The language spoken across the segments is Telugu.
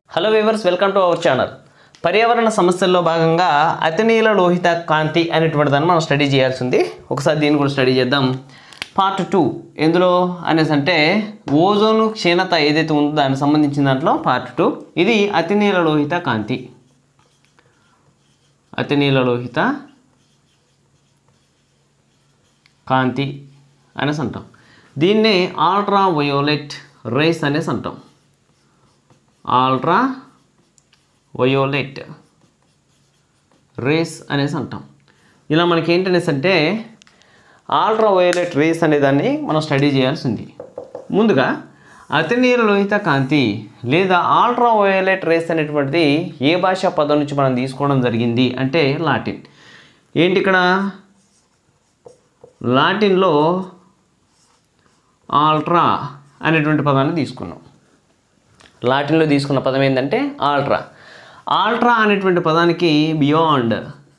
hello viewers welcome to our channel పర్యావరణ సమస్యల్లో భాగంగా అతినీల లోహిత కాంతి అనేటువంటి దాన్ని మనం స్టడీ చేయాల్సి ఉంది ఒకసారి దీన్ని కూడా స్టడీ చేద్దాం పార్ట్ టూ ఎందులో అనేసి అంటే ఓజోను క్షీణత ఏదైతే ఉందో దానికి సంబంధించిన దాంట్లో పార్ట్ టూ ఇది అతినీల లోహిత కాంతి అతినీల లోహిత కాంతి అనేసి అంటాం దీన్నే ఆల్ట్రా వయోలెట్ రేస్ అనేసి అంటాం ఆల్ట్రా వయోలెట్ రేస్ అనేసి అంటాం ఇలా మనకి ఏంటనేసి అంటే ఆల్ట్రా వయోలెట్ రేస్ అనే దాన్ని మనం స్టడీ చేయాల్సి ఉంది ముందుగా అతినీల లోహిత కాంతి లేదా ఆల్ట్రా వయోలెట్ రేస్ అనేటువంటిది ఏ భాషా పదం నుంచి మనం తీసుకోవడం జరిగింది అంటే లాటిన్ ఏంటి ఇక్కడ లాటిన్లో ఆల్ట్రా అనేటువంటి పదాన్ని తీసుకున్నాం లాటిన్లో తీసుకున్న పదం ఏంటంటే ఆల్ట్రా ఆల్ట్రా అనేటువంటి పదానికి బియాండ్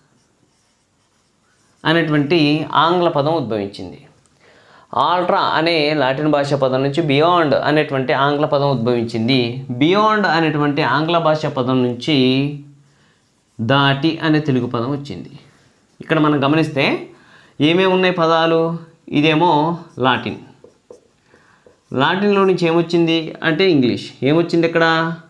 అనేటువంటి ఆంగ్ల పదం ఉద్భవించింది ఆల్ట్రా అనే లాటిన్ భాష పదం నుంచి బియాండ్ అనేటువంటి ఆంగ్ల పదం ఉద్భవించింది బియాండ్ అనేటువంటి ఆంగ్ల భాష పదం నుంచి దాటి అనే తెలుగు పదం వచ్చింది ఇక్కడ మనం గమనిస్తే ఏమేమి ఉన్నాయి పదాలు ఇదేమో లాటిన్ లాటిన్లో నుంచి ఏమొచ్చింది అంటే ఇంగ్లీష్ ఏమొచ్చింది ఇక్కడ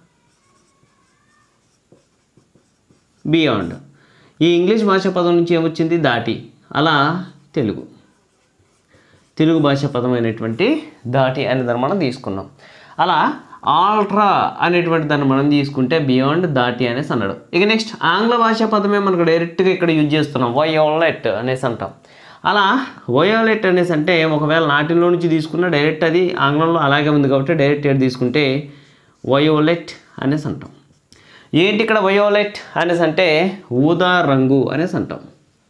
బియాండ్ ఈ ఇంగ్లీష్ భాష పదం నుంచి ఏమొచ్చింది దాటి అలా తెలుగు తెలుగు భాష పదమైనటువంటి దాటి అనే దాన్ని మనం తీసుకున్నాం అలా ఆల్ట్రా అనేటువంటి దాన్ని మనం తీసుకుంటే బియాండ్ దాటి అనేసి అన్నాడు ఇక నెక్స్ట్ ఆంగ్ల భాష పదమే మనకు డైరెక్ట్గా ఇక్కడ యూజ్ చేస్తున్నాం వయోలెట్ అనేసి అంటాం అలా వయోలెట్ అనేసి అంటే ఒకవేళ లాటిన్లో నుంచి తీసుకున్న డైరెక్ట్ అది ఆంగ్లంలో అలాగే ఉంది కాబట్టి డైరెక్ట్ ఏడు తీసుకుంటే వయోలెట్ అనేసి అంటాం ఏంటి ఇక్కడ వయోలెట్ అనేసి అంటే ఊదా రంగు అనేసి అంటాం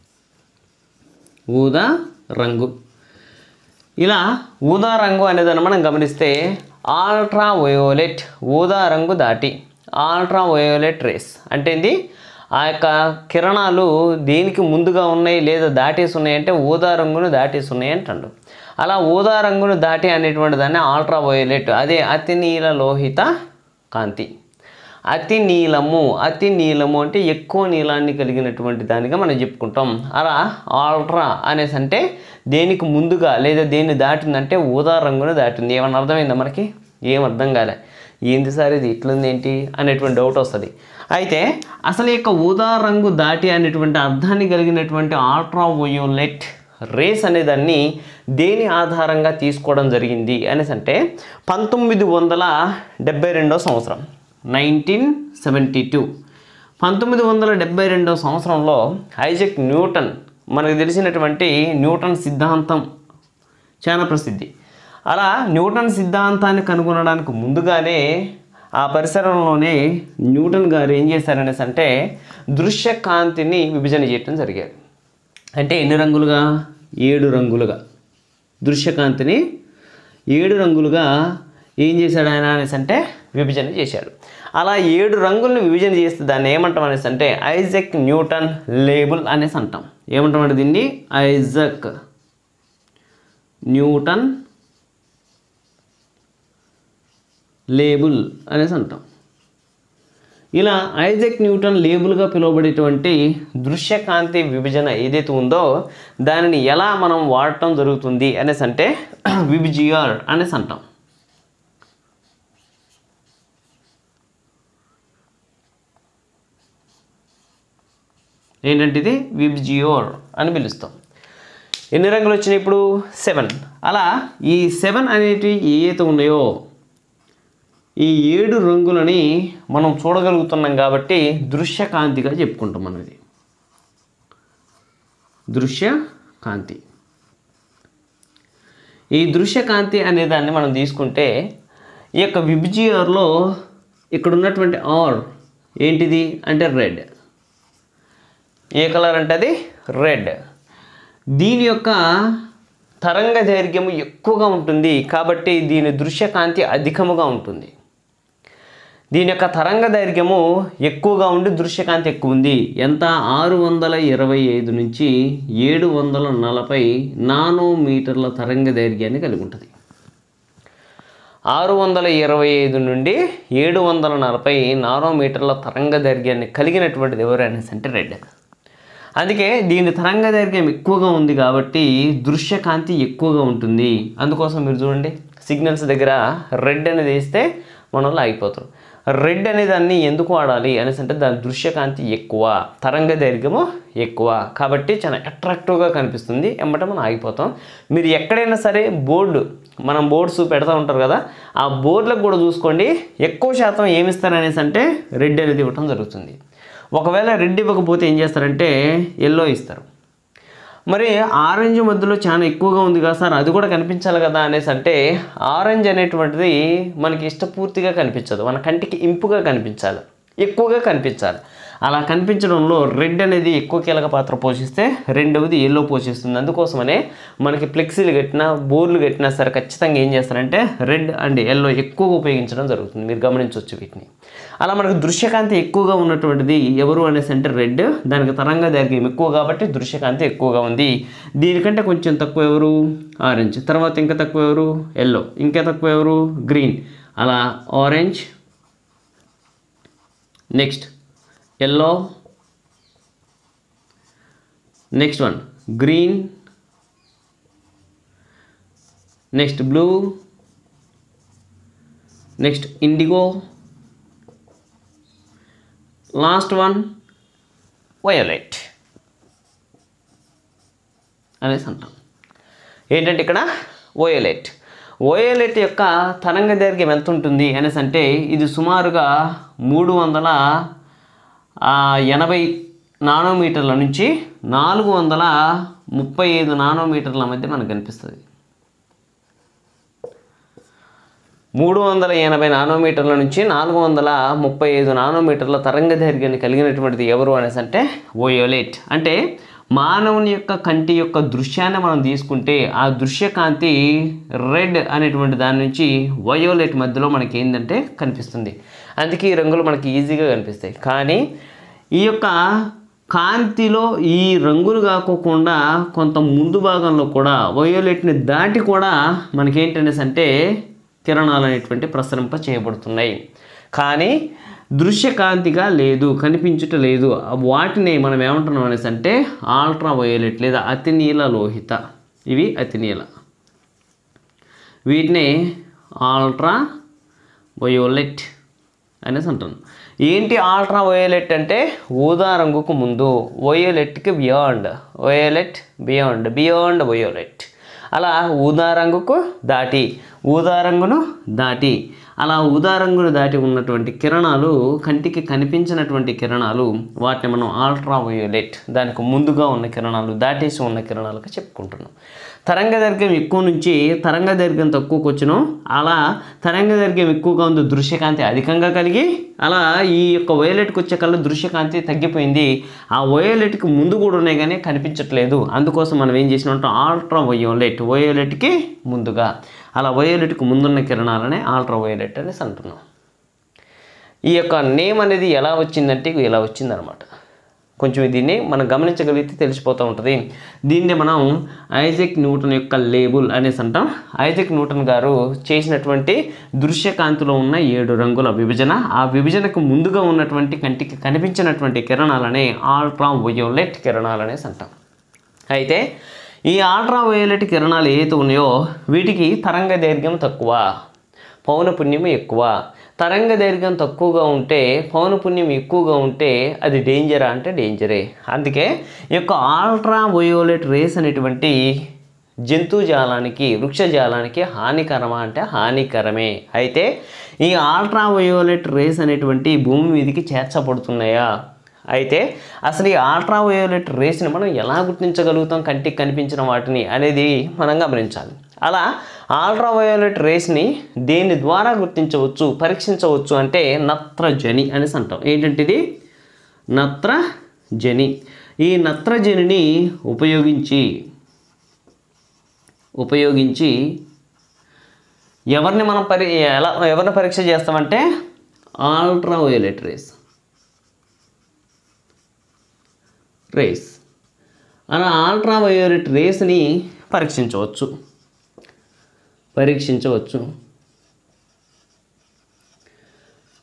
ఊదా రంగు ఇలా ఊదా రంగు అనేదాన్ని మనం గమనిస్తే ఆల్ట్రా వయోలెట్ ఊదా రంగు దాటి ఆల్ట్రా వయోలెట్ రేస్ అంటే ఏంది ఆ యొక్క కిరణాలు దేనికి ముందుగా ఉన్నాయి లేదా దాటేసి ఉన్నాయి అంటే ఊదా రంగును దాటేసి ఉన్నాయి అంటాడు అలా ఊదా రంగును దాటి అనేటువంటి దాన్ని ఆల్ట్రా వయోలెట్ అదే అతి నీల లోహిత కాంతి అతి నీలము అతి నీలము అంటే ఎక్కువ నీలాన్ని కలిగినటువంటి దానిగా మనం చెప్పుకుంటాం అలా ఆల్ట్రా అనేసి అంటే దేనికి ముందుగా లేదా దేన్ని దాటిందంటే ఊదా రంగును దాటింది ఏమన్నా అర్థమైందా మనకి ఏం అర్థం కాలే ఏంది సార్ ఇది ఇట్లుంది ఏంటి అనేటువంటి డౌట్ వస్తుంది అయితే అసలు ఈ యొక్క ఊదా రంగు దాటి అనేటువంటి అర్థాన్ని కలిగినటువంటి ఆల్ట్రా వయోలెట్ రేస్ అనే దాన్ని దేని ఆధారంగా తీసుకోవడం జరిగింది అనేసి అంటే పంతొమ్మిది వందల డెబ్బై రెండో సంవత్సరం నైన్టీన్ సెవెంటీ టూ పంతొమ్మిది వందల డెబ్బై రెండవ సంవత్సరంలో ఐజక్ న్యూటన్ మనకు తెలిసినటువంటి న్యూటన్ సిద్ధాంతం చాలా ప్రసిద్ధి అలా న్యూటన్ సిద్ధాంతాన్ని కనుగొనడానికి ముందుగానే ఆ పరిసరంలోనే న్యూటన్ గారు ఏం చేశారనేసి అంటే దృశ్య కాంతిని విభజన చేయటం జరిగేది అంటే ఎన్ని రంగులుగా ఏడు రంగులుగా దృశ్యకాంతిని ఏడు రంగులుగా ఏం చేశాడు ఆయన అనేసి అంటే విభజన చేశాడు అలా ఏడు రంగులను విభజన చేస్తే దాన్ని ఏమంటాం అనేసి అంటే ఐజక్ న్యూటన్ లేబుల్ అనేసి అంటాం ఏమంటాం అంటే దీన్ని ఐజక్ న్యూటన్ లేబుల్ అనేసి అంటాం ఇలా ఐజక్ న్యూటన్ లేబుల్గా పిలువబడేటువంటి దృశ్యకాంతి విభజన ఏదైతే ఉందో దానిని ఎలా మనం వాడటం జరుగుతుంది అనేసి అంటే విభిజిఆర్ అనేసి అంటాం ఏంటంటే ఇది విబ్జియోర్ అని పిలుస్తాం ఎన్ని రంగులు వచ్చినాయి ఇప్పుడు సెవెన్ అలా ఈ సెవెన్ అనేటివి ఏ అయితే ఉన్నాయో ఈ ఏడు రంగులని మనం చూడగలుగుతున్నాం కాబట్టి దృశ్య కాంతిగా చెప్పుకుంటాం మనం ఇది దృశ్య కాంతి ఈ దృశ్య కాంతి అనే దాన్ని మనం తీసుకుంటే ఈ యొక్క విబ్జిఆర్లో ఇక్కడ ఉన్నటువంటి ఆర్ ఏంటిది అంటే రెడ్ ఏ కలర్ అంటే అది రెడ్ దీని యొక్క తరంగ దైర్ఘ్యము ఎక్కువగా ఉంటుంది కాబట్టి దీని దృశ్యకాంతి అధికముగా ఉంటుంది దీని యొక్క తరంగ దైర్ఘ్యము ఎక్కువగా ఉండి దృశ్యకాంతి ఎక్కువ ఉంది ఎంత ఆరు వందల ఇరవై ఐదు నుంచి ఏడు వందల నలభై నానోమీటర్ల తరంగ దైర్ఘ్యాన్ని కలిగి ఉంటుంది ఆరు వందల ఇరవై ఐదు నుండి ఏడు వందల నలభై నానోమీటర్ల తరంగ దైర్ఘ్యాన్ని కలిగినటువంటిది ఎవరు అనేసి అంటే రెడ్ అందుకే దీని తరంగ దైర్ఘ్యం ఎక్కువగా ఉంది కాబట్టి దృశ్యకాంతి ఎక్కువగా ఉంటుంది అందుకోసం మీరు చూడండి సిగ్నల్స్ దగ్గర రెడ్ అనేది వేస్తే మన వాళ్ళు ఆగిపోతారు రెడ్ అనే దాన్ని ఎందుకు వాడాలి అనేసి అంటే దాని దృశ్యకాంతి ఎక్కువ తరంగ దైర్ఘ్యము ఎక్కువ కాబట్టి చాలా అట్రాక్టివ్గా కనిపిస్తుంది ఎమ్మట మనం ఆగిపోతాం మీరు ఎక్కడైనా సరే బోర్డు మనం బోర్డ్స్ పెడతా ఉంటారు కదా ఆ బోర్డులకు కూడా చూసుకోండి ఎక్కువ శాతం ఏమి ఇస్తారు అనేసి అంటే రెడ్ అనేది ఇవ్వటం జరుగుతుంది ఒకవేళ రెడ్ ఇవ్వకపోతే ఏం చేస్తారంటే ఎల్లో ఇస్తారు మరి ఆరెంజ్ మధ్యలో చాలా ఎక్కువగా ఉంది కదా సార్ అది కూడా కనిపించాలి కదా అనేసి అంటే ఆరెంజ్ అనేటువంటిది మనకి ఇష్టపూర్తిగా కనిపించదు మన కంటికి ఇంపుగా కనిపించాలి ఎక్కువగా కనిపించాలి అలా కనిపించడంలో రెడ్ అనేది ఎక్కువ కీలక పాత్ర పోషిస్తే రెండవది ఎల్లో పోషిస్తుంది అందుకోసమనే మనకి ఫ్లెక్సీలు కట్టినా బోర్లు కట్టినా సరే ఖచ్చితంగా ఏం చేస్తారంటే రెడ్ అండ్ ఎల్లో ఎక్కువగా ఉపయోగించడం జరుగుతుంది మీరు గమనించవచ్చు వీటిని అలా మనకు దృశ్యకాంతి ఎక్కువగా ఉన్నటువంటిది ఎవరు అనేసి అంటే రెడ్ దానికి తరంగ దైర్ఘ్యం ఎక్కువ కాబట్టి దృశ్యకాంతి ఎక్కువగా ఉంది దీనికంటే కొంచెం తక్కువ ఎవరు ఆరెంజ్ తర్వాత ఇంకా తక్కువ ఎవరు ఎల్లో ఇంకా తక్కువ ఎవరు గ్రీన్ అలా orange next yellow next one green next blue next indigo last one violet అనేసి అంటాం ఏంటంటే ఇక్కడ ఓయోలెట్ ఓయోలెట్ యొక్క తరంగ దైర్ఘ్యం ఎంత ఉంటుంది అనేసి అంటే ఇది సుమారుగా మూడు వందల ఆ, ఎనభై నానోమీటర్ల నుంచి నాలుగు వందల ముప్పై ఐదు నానోమీటర్ల మధ్య మనకు కనిపిస్తుంది మూడు వందల ఎనభై నానోమీటర్ల నుంచి నాలుగు వందల ముప్పై ఐదు నానోమీటర్ల తరంగ దైర్ఘ్యాన్ని కలిగినటువంటిది ఎవరు అనేసి అంటే ఓయోలెట్ అంటే మానవుని యొక్క కంటి యొక్క దృశ్యాన్ని మనం తీసుకుంటే ఆ దృశ్యకాంతి రెడ్ అనేటువంటి దాని నుంచి వయోలెట్ మధ్యలో మనకి ఏంటంటే కనిపిస్తుంది అందుకే ఈ రంగులు మనకి ఈజీగా కనిపిస్తాయి కానీ ఈ యొక్క కాంతిలో ఈ రంగులు కాకోకుండా కొంత ముందు భాగంలో కూడా వయోలెట్ని దాటి కూడా మనకేంటనేసి అంటే కిరణాలు అనేటువంటి ప్రసరింప చేయబడుతున్నాయి కానీ దృశ్యకాంతిగా లేదు కనిపించుట లేదు వాటిని మనం ఏమంటున్నాం అనేసి అంటే ఆల్ట్రా వయోలెట్ లేదా అతినీల లోహిత ఇవి అతినీల వీటిని ఆల్ట్రా వయోలెట్ అనేసి అంటాను ఏంటి ఆల్ట్రా వయోలెట్ అంటే ఊదా రంగుకు ముందు వయోలెట్కి beyond violet beyond beyond violet అలా ఊదా రంగుకు దాటి ఊదా రంగును దాటి అలా ఊదా రంగును దాటి ఉన్నటువంటి కిరణాలు కంటికి కనిపించినటువంటి కిరణాలు వాటిని మనం ఆల్ట్రా వయోలెట్ దానికి ముందుగా ఉన్న కిరణాలు దాటేసి ఉన్న కిరణాలుగా చెప్పుకుంటున్నాం తరంగ దైర్ఘ్యం ఎక్కువ నుంచి తరంగ దైర్ఘ్యం తక్కువకు వచ్చును అలా తరంగ దైర్ఘ్యం ఎక్కువగా ఉంది దృశ్యకాంతి అధికంగా కలిగి అలా ఈ యొక్క వయోలెట్కి వచ్చే కల్లా దృశ్యకాంతి తగ్గిపోయింది ఆ వయోలెట్కి ముందు కూడా ఉన్నాయి కానీ కనిపించట్లేదు అందుకోసం మనం ఏం చేసినామంటే ఆల్ట్రా వయోలెట్ వయోలెట్కి ముందుగా అలా వయోలెట్కి ముందున్న కిరణాలనే ఆల్ట్రా వయోలెట్ అనేసి అంటున్నాం ఈ యొక్క నేమ్ అనేది ఎలా వచ్చిందంటే ఇగో ఇలా వచ్చిందనమాట కొంచెం దీన్ని మనం గమనించగలిగితే తెలిసిపోతూ ఉంటుంది దీన్ని మనం ఐజెక్ న్యూటన్ యొక్క లేబుల్ అనేసి అంటాం ఐజెక్ న్యూటన్ గారు చేసినటువంటి దృశ్యకాంతిలో ఉన్న ఏడు రంగుల విభజన ఆ విభజనకు ముందుగా ఉన్నటువంటి కంటికి కనిపించినటువంటి కిరణాలనే ఆల్ట్రా వయోలెట్ కిరణాలు అనేసి అంటాం అయితే ఈ ఆల్ట్రా వయోలెట్ కిరణాలు ఏవైతే ఉన్నాయో వీటికి తరంగ దైర్ఘ్యం తక్కువ పౌనపుణ్యం ఎక్కువ తరంగ దైర్ఘ్యం తక్కువగా ఉంటే పౌనపుణ్యం ఎక్కువగా ఉంటే అది డేంజరా అంటే డేంజరే అందుకే ఈ యొక్క ఆల్ట్రా వయోలెట్ రేస్ అనేటువంటి జంతుజాలానికి వృక్షజాలానికి హానికరమా అంటే హానికరమే అయితే ఈ ఆల్ట్రా వయోలెట్ రేస్ అనేటువంటి భూమి మీదకి చేర్చబడుతున్నాయా అయితే అసలు ఈ అల్ట్రా వయోలెట్ రేస్ని మనం ఎలా గుర్తించగలుగుతాం కంటికి కనిపించిన వాటిని అనేది మనం గమనించాలి అలా అల్ట్రా వయోలెట్ రేస్ని దేని ద్వారా గుర్తించవచ్చు పరీక్షించవచ్చు అంటే నత్రజని అనేసి అంటాం ఏంటంటే ఇది నత్రజని ఈ నత్రజనిని ఉపయోగించి ఉపయోగించి ఎవరిని మనం పరి ఎలా ఎవరిని పరీక్ష చేస్తామంటే ఆల్ట్రా వయోలెట్ రేస్ రేస్ అలా ఆల్ట్రా వయోలెట్ రేస్ని పరీక్షించవచ్చు పరీక్షించవచ్చు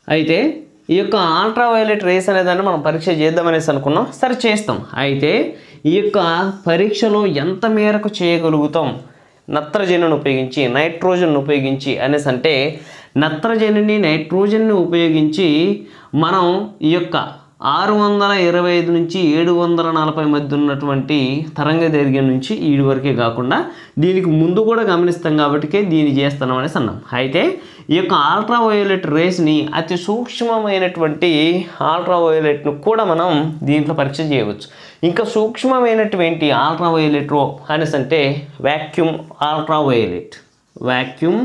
అయితే ఈ యొక్క అల్ట్రా వైలెట్ రేస్ అనేదాన్ని మనం పరీక్ష చేద్దామనేసి అనుకున్నాం సరే చేస్తాం అయితే ఈ యొక్క పరీక్షలో ఎంత మేరకు చేయగలుగుతాం నత్రజనిని ఉపయోగించి నైట్రోజన్ ఉపయోగించి అనేసి అంటే నత్రజనిని నైట్రోజన్ని ఉపయోగించి మనం ఈ యొక్క ఆరు వందల ఇరవై ఐదు నుంచి ఏడు వందల నలభై మధ్య ఉన్నటువంటి తరంగ దైర్ఘ్యం నుంచి ఈడు వరకే కాకుండా దీనికి ముందు కూడా గమనిస్తాం కాబట్టికే దీన్ని చేస్తున్నాం అనేసి అన్నాం అయితే ఈ యొక్క అల్ట్రా వయోలెట్ రేస్ని అతి సూక్ష్మమైనటువంటి అల్ట్రా వయోలెట్ను కూడా మనం దీంట్లో పరీక్ష చేయవచ్చు ఇంకా సూక్ష్మమైనటువంటి అల్ట్రా వయోలెట్ అనేసి అంటే vacuum ultra violet vacuum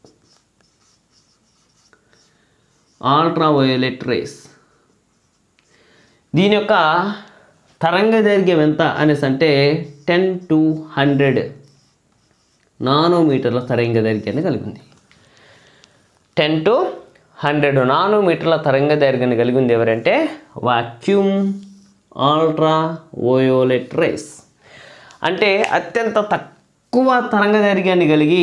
ultra violet rays దీని యొక్క తరంగ దైర్ఘ్యం ఎంత అనేసి అంటే టెన్ టు హండ్రెడ్ నానోమీటర్ల తరంగ దైర్ఘ్యాన్ని కలిగి ఉంది టెన్ టు హండ్రెడ్ నానోమీటర్ల తరంగ దైర్ఘ్యాన్ని కలిగి ఉంది ఎవరంటే వాక్యూమ్ ఆల్ట్రా ఓయోలెట్ రేస్ అంటే అత్యంత తక్కువ తరంగ దైర్ఘ్యాన్ని కలిగి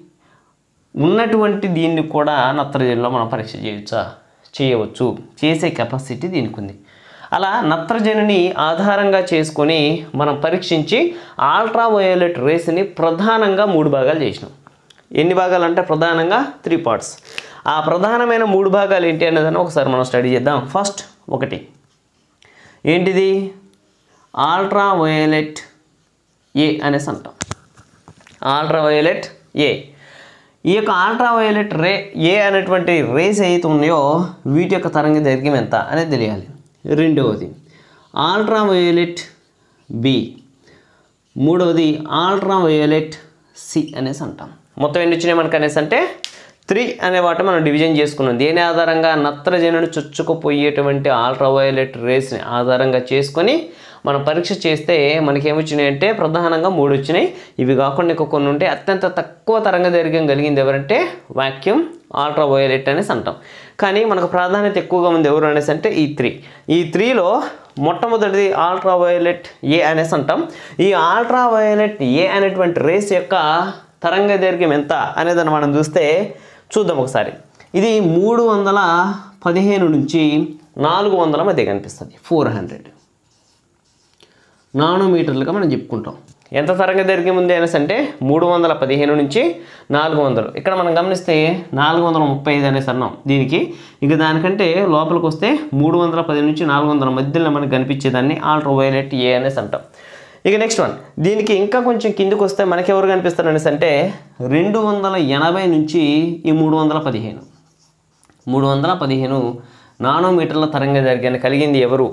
ఉన్నటువంటి దీన్ని కూడా నత్రజనిలో మనం పరీక్ష చేయొచ్చా చేయవచ్చు చేసే కెపాసిటీ దీనికి ఉంది అలా నత్రజనిని ఆధారంగా చేసుకొని మనం పరీక్షించి అల్ట్రా వయోలెట్ రేస్ని ప్రధానంగా మూడు భాగాలు చేసినాం ఎన్ని భాగాలు అంటే ప్రధానంగా త్రీ పార్ట్స్ ఆ ప్రధానమైన మూడు భాగాలు ఏంటి అనేదాన్ని ఒకసారి మనం స్టడీ చేద్దాం ఫస్ట్ ఒకటి ఏంటిది అల్ట్రా వయోలెట్ ఏ అనేసి అంటాం అల్ట్రా వయోలెట్ ఏ ఈ యొక్క అల్ట్రా వయోలెట్ రే ఏ అనేటువంటి రేస్ ఏదైతే ఉన్నాయో వీటి యొక్క తరంగ దైర్ఘ్యం ఎంత అనేది తెలియాలి రెండవది అల్ట్రా వయోలెట్ బి మూడవది అల్ట్రా వయోలెట్ సి అనేసి అంటాం మొత్తం ఎన్ని వచ్చినాయి మనకు అనేసి అంటే త్రీ అనే వాటి మనం డివిజన్ చేసుకున్నాం దేని ఆధారంగా నత్రజనుని చొచ్చుకుపోయేటువంటి అల్ట్రా వయోలెట్ రేస్ని ఆధారంగా చేసుకొని మనం పరీక్ష చేస్తే మనకి ఏమొచ్చినాయి అంటే ప్రధానంగా మూడు వచ్చినాయి ఇవి కాకుండా ఇంకా కొన్ని ఉంటే అత్యంత తక్కువ తరంగ దైర్ఘ్యం కలిగింది ఎవరంటే వాక్యూమ్ అల్ట్రా వయోలెట్ అనేసి అంటాం కానీ మనకు ప్రాధాన్యత ఎక్కువగా ఉంది ఎవరు అనేసి అంటే ఈ త్రీ ఈ త్రీలో మొట్టమొదటిది అల్ట్రా వయోలెట్ ఏ అనేసి అంటాం ఈ అల్ట్రా వయోలెట్ ఏ అనేటువంటి రేస్ యొక్క తరంగ దైర్ఘ్యం ఎంత అనేదాన్ని మనం చూస్తే చూద్దాం ఒకసారి ఇది మూడు వందల పదిహేను నుంచి నాలుగు వందల మధ్య కనిపిస్తుంది ఫోర్ హండ్రెడ్ నానోమీటర్లుగా మనం చెప్పుకుంటాం ఎంత తరంగ దైర్ఘ్యం ఉంది అనేసి అంటే మూడు వందల పదిహేను నుంచి నాలుగు వందలు ఇక్కడ మనం గమనిస్తే నాలుగు వందల ముప్పై ఐదు అనేసి అన్నాం దీనికి ఇక దానికంటే లోపలికి వస్తే మూడు వందల పది నుంచి నాలుగు వందల మధ్యలో మనకు కనిపించేదాన్ని ఆల్ట్రా వైలెట్ ఏ అనేసి అంటాం ఇక నెక్స్ట్ వన్ దీనికి ఇంకా కొంచెం కిందికి వస్తే మనకి ఎవరు కనిపిస్తారు అనేసి అంటే రెండు వందల ఎనభై నుంచి ఈ మూడు వందల పదిహేను మూడు వందల పదిహేను నానోమీటర్ల తరంగ దైర్ఘ్యాన్ని కలిగింది ఎవరు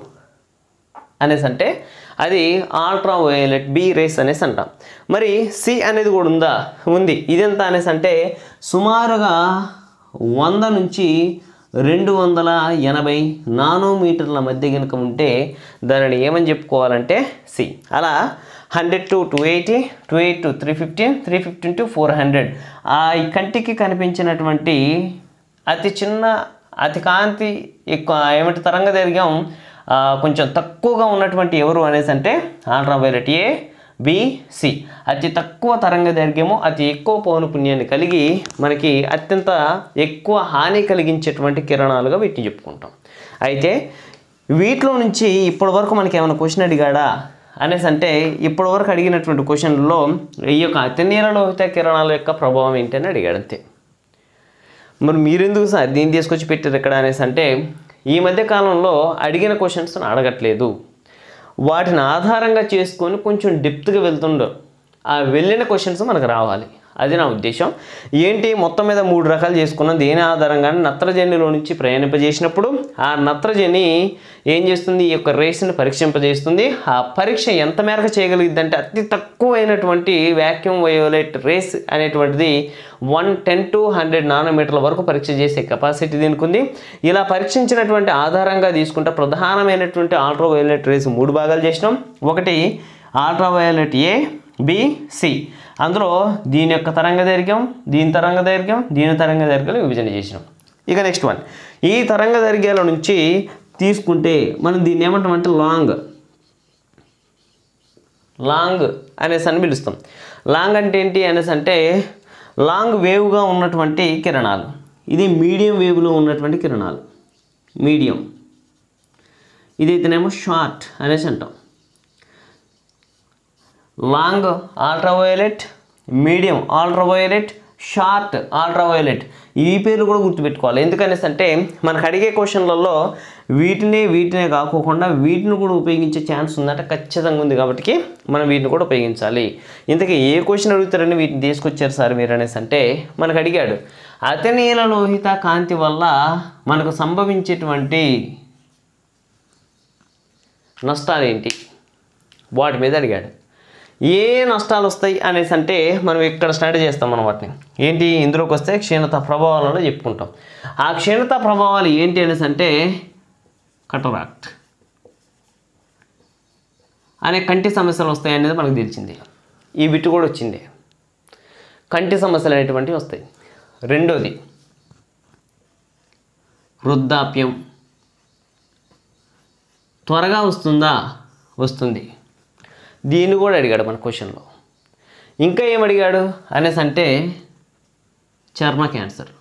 అనేసి అంటే అది ఆల్ట్రా వయోలెట్ బి రేస్ అనేసి అంటాం మరి సి అనేది కూడా ఉందా ఉంది ఇదెంత అనేసి అంటే సుమారుగా వంద నుంచి రెండు వందల ఎనభై నానోమీటర్ల మధ్య కనుక ఉంటే దానిని ఏమని చెప్పుకోవాలంటే సి అలా hundred to two eighty two eight to three fifteen three fifteen to four hundred ఆ ఈ కంటికి కనిపించినటువంటి అతి చిన్న అతి కాంతి ఎక్కువ ఏమిటి తరంగ దైర్ఘ్యం ఆ, కొంచెం తక్కువగా ఉన్నటువంటి ఎవరు అనేసి అంటే అల్ట్రావైలెట్ ఏ బి సి అతి తక్కువ తరంగ దైర్ఘ్యము అతి ఎక్కువ పౌనపుణ్యాన్ని కలిగి మనకి అత్యంత ఎక్కువ హాని కలిగించేటువంటి కిరణాలుగా వీటిని చెప్పుకుంటాం అయితే వీటిలో నుంచి ఇప్పటి వరకు మనకి ఏమైనా క్వశ్చన్ అడిగాడా అనేసి అంటే ఇప్పటి వరకు అడిగినటువంటి క్వశ్చన్లలో ఈ యొక్క అతినీల లోహిత కిరణాల యొక్క ప్రభావం ఏంటి అని అడిగాడు అంతే మరి మీరెందుకు సార్ దీన్ని తీసుకొచ్చి పెట్టారు ఇక్కడ అనేసి అంటే ఈ మధ్య కాలంలో అడిగిన క్వశ్చన్స్ అడగట్లేదు వాటిని ఆధారంగా చేసుకొని కొంచెం డెప్త్గా వెళ్తుండో ఆ వెళ్ళిన క్వశ్చన్స్ మనకు రావాలి అది నా ఉద్దేశం ఏంటి మొత్తం మీద మూడు రకాలు చేసుకున్నాం దేని ఆధారంగానే నత్రజనిలో నుంచి ప్రయాణింపజేసినప్పుడు ఆ నత్రజని ఏం చేస్తుంది ఈ యొక్క రేస్ని పరీక్షింపజేస్తుంది ఆ పరీక్ష ఎంత మేరకు చేయగలిగింది అంటే అతి తక్కువైనటువంటి వ్యాక్యూమ్ వయోలెట్ రేస్ అనేటువంటిది వన్ టెన్ టు హండ్రెడ్ నానోమీటర్ల వరకు పరీక్ష చేసే కెపాసిటీ దీనికి ఉంది ఇలా పరీక్షించినటువంటి ఆధారంగా తీసుకుంటే ప్రధానమైనటువంటి అల్ట్రా వయోలెట్ రేస్ మూడు భాగాలు చేసినాం ఒకటి ultra violet A B C అందులో దీని యొక్క తరంగ దైర్ఘ్యం దీని తరంగ దైర్ఘ్యం దీని తరంగ దైర్ఘ్యం విభజన చేసినాం ఇక నెక్స్ట్ వన్ ఈ తరంగ దైర్ఘ్యాల నుంచి తీసుకుంటే మనం దీన్ని ఏమంటామంటే లాంగ్ లాంగ్ అనేసి అని పిలుస్తాం లాంగ్ అంటే ఏంటి అనేసి అంటే లాంగ్ వేవ్గా ఉన్నటువంటి కిరణాలు ఇది మీడియం వేవ్లో ఉన్నటువంటి కిరణాలు మీడియం ఇదైతేనేమో షార్ట్ అనేసి అంటాం long ultraviolet medium ultraviolet short ultraviolet ఈ పేర్లు కూడా గుర్తుపెట్టుకోవాలి ఎందుకనేసి అంటే మనకు అడిగే క్వశ్చన్లలో వీటిని వీటినే కాకోకుండా వీటిని కూడా ఉపయోగించే ఛాన్స్ ఉందంటే ఖచ్చితంగా ఉంది కాబట్టి మనం వీటిని కూడా ఉపయోగించాలి ఇంతకీ ఏ క్వశ్చన్ అడుగుతారని వీటిని తీసుకొచ్చారు సార్ మీరు అనేసి అంటే మనకు అడిగాడు అతనీల లోహిత కాంతి వల్ల మనకు సంభవించేటువంటి నష్టాలు ఏంటి వాటి మీద అడిగాడు ఏ నష్టాలు వస్తాయి అనేసి అంటే మనం ఇక్కడ స్టార్ట్ చేస్తాం మనం వాటిని ఏంటి ఇందులోకి వస్తే క్షీణత ప్రభావాలను చెప్పుకుంటాం ఆ క్షీణత ప్రభావాలు ఏంటి అనేసి అంటే కటరాక్ట్ అనే కంటి సమస్యలు వస్తాయి అనేది మనకు తెలిసింది ఈ బిట్టు కూడా వచ్చింది కంటి సమస్యలు అనేటువంటివి వస్తాయి రెండోది వృద్ధాప్యం త్వరగా వస్తుందా వస్తుంది దీన్ని కూడా అడిగాడు మన క్వశ్చన్లో ఇంకా ఏం అడిగాడు అనేసి అంటే చర్మ క్యాన్సర్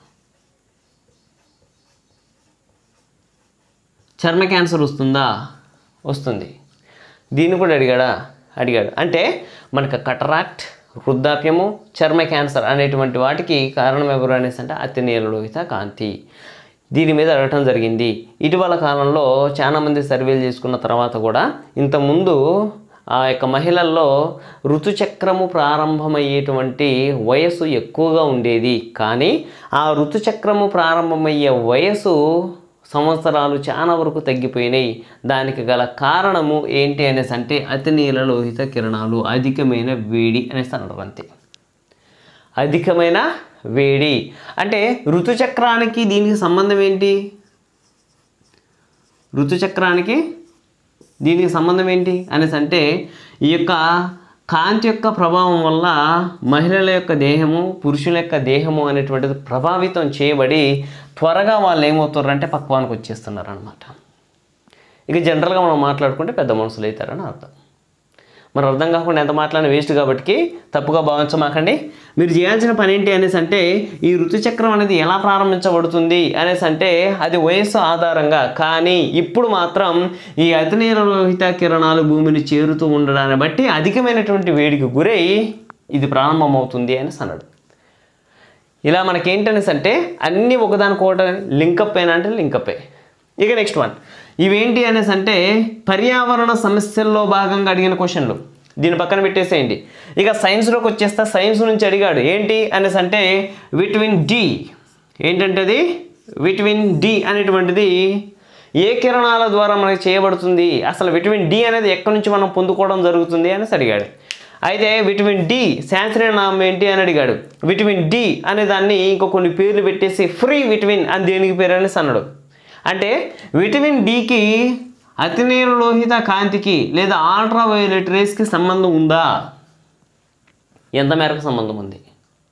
చర్మ క్యాన్సర్ వస్తుందా వస్తుంది దీన్ని కూడా అడిగాడా అడిగాడు అంటే మనకు కటరాక్ట్ వృద్ధాప్యము చర్మ క్యాన్సర్ అనేటువంటి వాటికి కారణం ఎవరు అనేసి అంటే అతినీలలోహిత కాంతి దీని మీద అడగటం జరిగింది ఇటీవల కాలంలో చాలామంది సర్వేలు చేసుకున్న తర్వాత కూడా ఇంతకుముందు ఆ యొక్క మహిళల్లో ఋతుచక్రము ప్రారంభమయ్యేటువంటి వయస్సు ఎక్కువగా ఉండేది కానీ ఆ ఋతుచక్రము ప్రారంభమయ్యే వయసు సంవత్సరాలు చాలా వరకు తగ్గిపోయినాయి దానికి గల కారణము ఏంటి అనేసి అంటే అతి నీల లోహిత కిరణాలు అధికమైన వేడి అనేసి అన్నారు అంతే అధికమైన వేడి అంటే ఋతుచక్రానికి దీనికి సంబంధం ఏంటి ఋతుచక్రానికి దీనికి సంబంధం ఏంటి అనేసి అంటే ఈ యొక్క కాంతి యొక్క ప్రభావం వల్ల మహిళల యొక్క దేహము పురుషుల యొక్క దేహము అనేటువంటిది ప్రభావితం చేయబడి త్వరగా వాళ్ళు ఏమవుతారంటే పక్వానికి వచ్చేస్తున్నారు అనమాట ఇక జనరల్గా మనం మాట్లాడుకుంటే పెద్ద మనుషులు అవుతారని అర్థం మరి అర్థం కాకుండా ఎంత మాట్లాడిన వేస్ట్ కాబట్టి తప్పుగా భావించమాకండి మీరు చేయాల్సిన పని ఏంటి అనేసి అంటే ఈ ఋతుచక్రం అనేది ఎలా ప్రారంభించబడుతుంది అనేసి అంటే అది వయస్సు ఆధారంగా కానీ ఇప్పుడు మాత్రం ఈ అతినీల లోహిత కిరణాలు భూమిని చేరుతూ ఉండడాన్ని బట్టి అధికమైనటువంటి వేడికి గురై ఇది ప్రారంభమవుతుంది అనేసి అన్నాడు ఇలా మనకేంటనేసి అంటే అన్నీ ఒకదానికొకటి లింకప్ అయినా అంటే లింకప్ ఇక నెక్స్ట్ వన్ ఇవేంటి అనేసి అంటే పర్యావరణ సమస్యల్లో భాగంగా అడిగిన క్వశ్చన్లు దీని పక్కన పెట్టేసేయండి ఇక సైన్స్లోకి వచ్చేస్తే సైన్స్ నుంచి అడిగాడు ఏంటి అనేసి అంటే విటమిన్ డి ఏంటంటే అది విటమిన్ డి అనేటువంటిది ఏ కిరణాల ద్వారా మనకి చేయబడుతుంది అసలు విటమిన్ డి అనేది ఎక్కడి నుంచి మనం పొందుకోవడం జరుగుతుంది అనేసి అడిగాడు అయితే విటమిన్ డి శాస్త్రీయ నామం ఏంటి అని అడిగాడు విటమిన్ డి అనే దాన్ని ఇంకో కొన్ని పేర్లు పెట్టేసి ఫ్రీ విటమిన్ అని దేనికి పేరు అనేసి అన్నాడు అంటే విటమిన్ డికి అతినీల లోహిత కాంతికి లేదా ఆల్ట్రా వయోలెట్ రేస్కి సంబంధం ఉందా ఎంత మేరకు సంబంధం ఉంది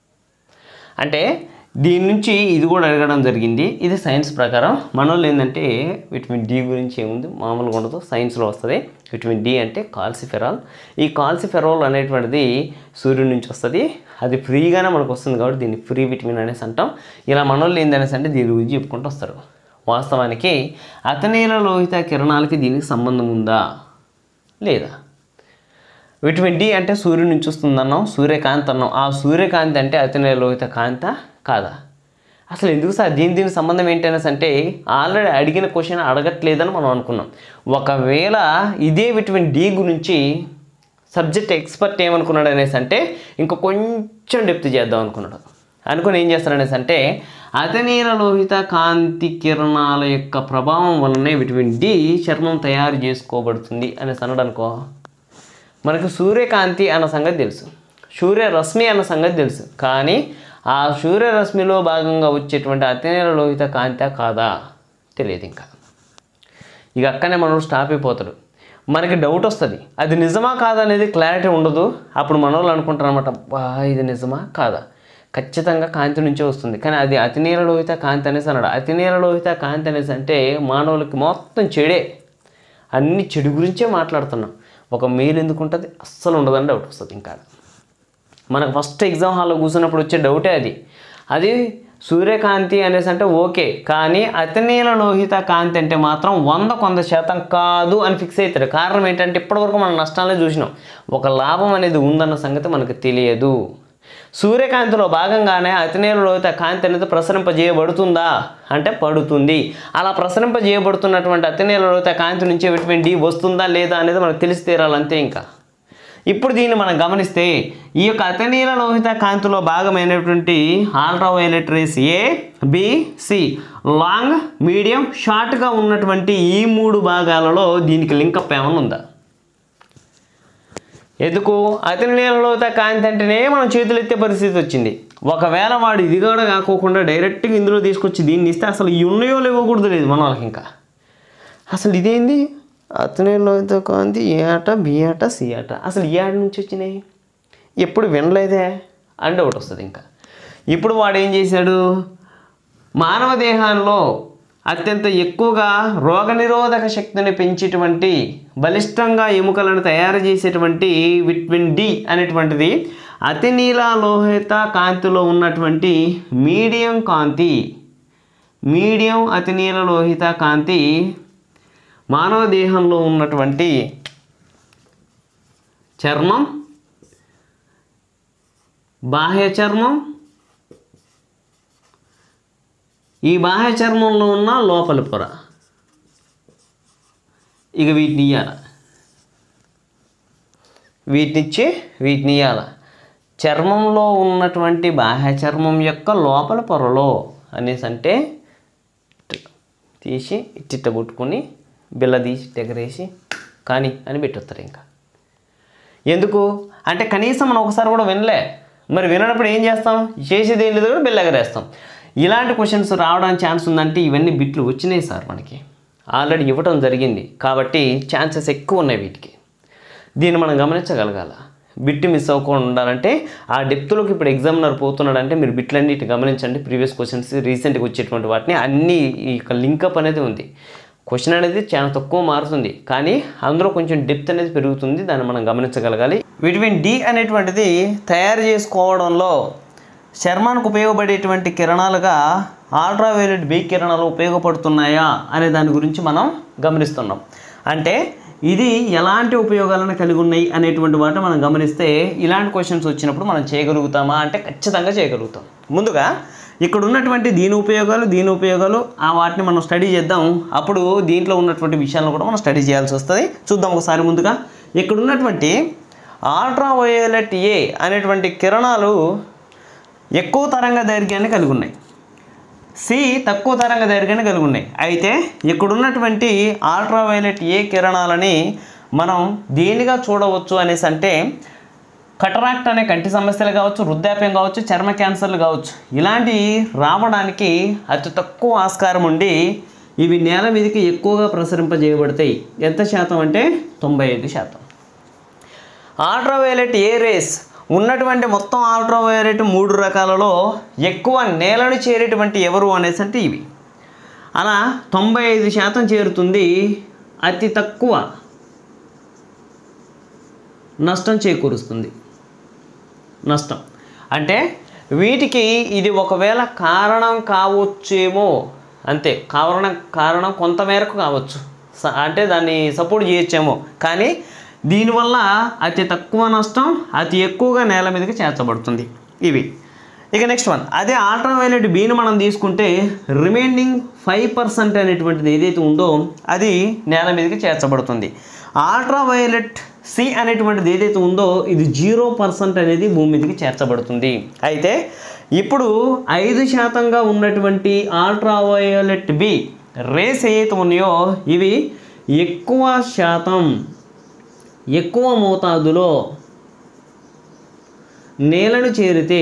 అంటే దీని నుంచి ఇది కూడా అడగడం జరిగింది ఇది సైన్స్ ప్రకారం మనోళ్ళు ఏంటంటే విటమిన్ డి గురించి ఏముంది మామూలుగా ఉండదు సైన్స్లో వస్తుంది విటమిన్ డి అంటే కాల్సిఫెరాల్ ఈ కాల్సిఫెరాల్ అనేటువంటిది సూర్యుడి నుంచి వస్తుంది అది ఫ్రీగానే మనకు వస్తుంది కాబట్టి దీన్ని ఫ్రీ విటమిన్ అనేసి అంటాం ఇలా మనోళ్ళు ఏందనేసి అంటే దీని గురించి చెప్పుకుంటూ వస్తారు వాస్తవానికి అతనీల లోహిత కిరణాలకి దీనికి సంబంధం ఉందా లేదా విటమిన్ డి అంటే సూర్యుడి నుంచి వస్తుందన్నాం సూర్యకాంతి అన్నాం ఆ సూర్యకాంతి అంటే అతినీల లోహిత కాంత కాదా అసలు ఎందుకు సార్ దీని దీని సంబంధం ఏంటనేసి అంటే ఆల్రెడీ అడిగిన క్వశ్చన్ అడగట్లేదని మనం అనుకున్నాం ఒకవేళ ఇదే విటమిన్ డి గురించి సబ్జెక్ట్ ఎక్స్పర్ట్ ఏమనుకున్నాడు అనేసి అంటే ఇంకా కొంచెం డెప్త్ చేద్దాం అనుకున్నాడు అనుకుని ఏం చేస్తారనేసి అంటే అతనీల లోహిత కాంతి కిరణాల యొక్క ప్రభావం వల్లనే విటమిన్ డి చర్మం తయారు చేసుకోబడుతుంది అనేసి అన్నాడు అనుకో మనకు సూర్యకాంతి అన్న సంగతి తెలుసు సూర్యరశ్మి అన్న సంగతి తెలుసు కానీ ఆ సూర్యరశ్మిలో భాగంగా వచ్చేటువంటి అతినీల లోహిత కాంతి కాదా తెలియదు ఇంకా ఇక అక్కనే మనం స్టాప్ అయిపోతాడు మనకి డౌట్ వస్తుంది అది నిజమా కాదా అనేది క్లారిటీ ఉండదు అప్పుడు మన వాళ్ళు అనుకుంటారు అనమాట బా ఇది నిజమా కాదా ఖచ్చితంగా కాంతి నుంచే వస్తుంది కానీ అది అతినీల లోహిత కాంతి అనేసి అన్నాడు అతినీల లోహిత కాంతి అనేసి అంటే మానవులకి మొత్తం చెడే అన్ని చెడు గురించే మాట్లాడుతున్నాం ఒక మేలు ఎందుకు ఉంటుంది అస్సలు ఉండదని డౌట్ వస్తుంది ఇంకా మనకు ఫస్ట్ ఎగ్జామ్ హాల్లో కూర్చున్నప్పుడు వచ్చే డౌటే అది అది సూర్యకాంతి అనేసి అంటే ఓకే కానీ అతినీల లోహిత కాంతి అంటే మాత్రం వంద కొంత శాతం కాదు అని ఫిక్స్ అవుతారు కారణం ఏంటంటే ఇప్పటివరకు మనం నష్టాలే చూసినాం ఒక లాభం అనేది ఉందన్న సంగతి మనకు తెలియదు సూర్యకాంతిలో భాగంగానే అతినీల లోహిత కాంతి అనేది ప్రసరింపజేయబడుతుందా అంటే పడుతుంది అలా ప్రసరింపజేయబడుతున్నటువంటి అతినీల లోహిత కాంతి నుంచి విటమిన్ డి వస్తుందా లేదా అనేది మనకు తెలిసి తీరాలంతే ఇంకా ఇప్పుడు దీన్ని మనం గమనిస్తే ఈ యొక్క అతనీల లోహిత కాంతిలో భాగమైనటువంటి ultraviolet rays A B C long medium షార్ట్గా ఉన్నటువంటి ఈ మూడు భాగాలలో దీనికి లింకప్ ఏమైనా ఉందా ఎందుకు అతని నీళ్ళలోత కాంతి అంటేనే మనం చేతులు ఎత్తే పరిస్థితి వచ్చింది ఒకవేళ వాడు ఇది కూడా కాకోకుండా డైరెక్ట్గా ఇందులో తీసుకొచ్చి దీన్ని ఇస్తే అసలు ఈ ఉన్నాయో లేవో కూడా తెలియదు మన వాళ్ళకి ఇంకా అసలు ఇదేంది అతని లోత కాంతి ఏ ఆట బి ఆట సి ఆట అసలు ఏ ఆట నుంచి వచ్చినాయి ఎప్పుడు వినలేదే అంటే ఒకటి వస్తుంది ఇంకా ఇప్పుడు వాడు ఏం చేశాడు మానవ దేహంలో అత్యంత ఎక్కువగా రోగనిరోధక శక్తిని పెంచేటువంటి బలిష్టంగా ఎముకలను తయారు చేసేటువంటి విటమిన్ డి అనేటువంటిది అతి నీలాలోహిత కాంతిలో ఉన్నటువంటి మీడియం కాంతి మీడియం అతి నీలలోహిత కాంతి మానవ దేహంలో ఉన్నటువంటి చర్మం బాహ్య చర్మం ఈ బాహ్య చర్మంలో ఉన్న లోపలి పొర ఇక వీటిని ఇయ్యాల వీటినిచ్చి వీటిని ఇయ్యాల చర్మంలో ఉన్నటువంటి బాహ్య చర్మం యొక్క లోపల పొరలో అనేసి అంటే తీసి ఇట్టిట్ట కొట్టుకొని బిల్ల తీసి ఎగరేసి కానీ అని పెట్టొస్తారు ఇంకా ఎందుకు అంటే కనీసం మనం ఒకసారి కూడా వినలే మరి వినప్పుడు ఏం చేస్తాం చేసేది ఏం లేదు కూడా బిల్ల ఎగరేస్తాం ఇలాంటి క్వశ్చన్స్ రావడానికి ఛాన్స్ ఉందంటే ఇవన్నీ బిట్లు వచ్చినాయి సార్ మనకి ఆల్రెడీ ఇవ్వటం జరిగింది కాబట్టి ఛాన్సెస్ ఎక్కువ ఉన్నాయి వీటికి దీన్ని మనం గమనించగలగాల బిట్ మిస్ అవ్వకుండా ఉండాలంటే ఆ డెప్త్లోకి ఇప్పుడు ఎగ్జామినర్ పోతున్నాడంటే మీరు బిట్లన్నిటి గమనించండి ప్రీవియస్ క్వశ్చన్స్ రీసెంట్గా వచ్చేటువంటి వాటిని అన్ని ఈ యొక్క లింకప్ అనేది ఉంది క్వశ్చన్ అనేది చాలా తక్కువ మారుతుంది కానీ అందులో కొంచెం డెప్త్ అనేది పెరుగుతుంది దాన్ని మనం గమనించగలగాలి విటమిన్ డి అనేటువంటిది తయారు చేసుకోవడంలో చర్మానికి ఉపయోగపడేటువంటి కిరణాలుగా అల్ట్రావైలెట్ బి కిరణాలు ఉపయోగపడుతున్నాయా అనే దాని గురించి మనం గమనిస్తున్నాం అంటే ఇది ఎలాంటి ఉపయోగాలను కలిగి ఉన్నాయి అనేటువంటి వాటిని మనం గమనిస్తే ఇలాంటి క్వశ్చన్స్ వచ్చినప్పుడు మనం చేయగలుగుతామా అంటే ఖచ్చితంగా చేయగలుగుతాం ముందుగా ఇక్కడ ఉన్నటువంటి దీని ఉపయోగాలు దీని ఉపయోగాలు ఆ వాటిని మనం స్టడీ చేద్దాం అప్పుడు దీంట్లో ఉన్నటువంటి విషయాలను కూడా మనం స్టడీ చేయాల్సి వస్తుంది చూద్దాం ఒకసారి ముందుగా ఇక్కడ ఉన్నటువంటి అల్ట్రావయోలెట్ ఏ అనేటువంటి కిరణాలు ఎక్కువ తరంగ దైర్ఘ్యాన్ని కలిగి ఉన్నాయి సి తక్కువ తరంగ దైర్ఘ్యాన్ని కలిగి ఉన్నాయి అయితే ఇక్కడ ఉన్నటువంటి అల్ట్రావైలెట్ ఏ కిరణాలని మనం దేనిగా చూడవచ్చు అనేసి అంటే కటరాక్ట్ అనే కంటి సమస్యలు కావచ్చు వృద్ధాప్యం కావచ్చు చర్మ క్యాన్సర్లు కావచ్చు ఇలాంటివి రావడానికి అతి తక్కువ ఆస్కారం ఉండి ఇవి నేల మీదకి ఎక్కువగా ప్రసరింపజేయబడతాయి ఎంత శాతం అంటే తొంభై ఐదు శాతం అల్ట్రావైలెట్ ఏ రేస్ ఉన్నటువంటి మొత్తం అల్ట్రావైలెట్ మూడు రకాలలో ఎక్కువ నేలను చేరేటువంటి ఎవరు అనేసి అంటే ఇవి అలా తొంభై ఐదు శాతం చేరుతుంది అతి తక్కువ నష్టం చేకూరుస్తుంది నష్టం అంటే వీటికి ఇది ఒకవేళ కారణం కావచ్చేమో అంతే కారణం కారణం కొంతమేరకు కావచ్చు స- అంటే దాన్ని సపోర్ట్ చేయొచ్చేమో కానీ దీనివల్ల అతి తక్కువ నష్టం అతి ఎక్కువగా నేల మీదకి చేర్చబడుతుంది ఇవి ఇక నెక్స్ట్ వన్ అదే అల్ట్రావైలెట్ బీని మనం తీసుకుంటే రిమైనింగ్ ఫైవ్ పర్సెంట్ అనేటువంటిది ఏదైతే ఉందో అది నేల మీదకి చేర్చబడుతుంది అల్ట్రావైలెట్ సి అనేటువంటిది ఏదైతే ఉందో ఇది జీరో పర్సెంట్ అనేది భూమి మీదకి చేర్చబడుతుంది అయితే ఇప్పుడు ఐదు శాతంగా ఉన్నటువంటి అల్ట్రావయోలెట్ బి రేస్ ఏవైతే ఉన్నాయో ఇవి ఎక్కువ శాతం ఎక్కువ మోతాదులో నేలను చేరితే